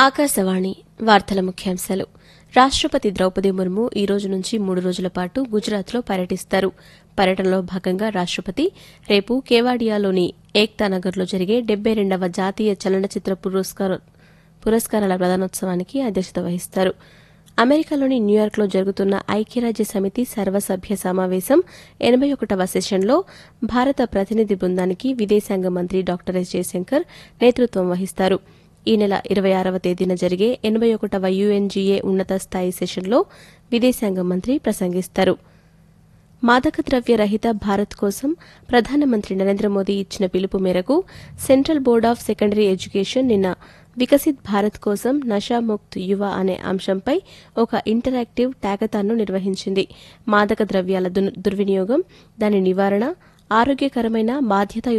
ఆకాశవాణి వార్తల ముఖ్యాంశాలు రాష్ట్రపతి ద్రౌపది ముర్ము ఈ రోజు నుంచి మూడు రోజుల పాటు గుజరాత్లో పర్యటిస్తారు పర్యటనలో భాగంగా రాష్ట్రపతి రేపు కేవాడియాలోని ఏక్తా నగర్లో జరిగే డెబ్బై రెండవ జాతీయ చలనచిత్ర పురస్కార పురస్కారాల ప్రదానోత్సవానికి అధ్యక్షత వహిస్తారు అమెరికాలోని న్యూయార్క్లో జరుగుతున్న ఐక్యరాజ్య సమితి సర్వసభ్య సమావేశం ఎనబై ఒకటవ సెషన్లో భారత ప్రతినిధి బృందానికి విదేశాంగ మంత్రి డాక్టర్ ఎస్ జయశంకర్ నేతృత్వం వహిస్తారు ఈ నెల ఇరవై ఆరవ తేదీన జరిగే ఎనబై ఒకటవ యుఎన్జీఏ ఉన్నత స్థాయి సెషన్లో విదేశాంగ మంత్రి ప్రసంగిస్తారు మాదక ద్రవ్య రహిత భారత్ కోసం ప్రధానమంత్రి నరేంద్ర మోదీ ఇచ్చిన పిలుపు మేరకు central board of secondary education నిన్న వికసిత్ భారత్ కోసం నషాముక్త్ యువ అనే అంశంపై ఒక ఇంటరాక్టివ్ టాకతాన్ను నిర్వహించింది మాదక ద్రవ్యాల దుర్- దుర్వినియోగం దాని నివారణ ఆరోగ్యకరమైన బాధ్యత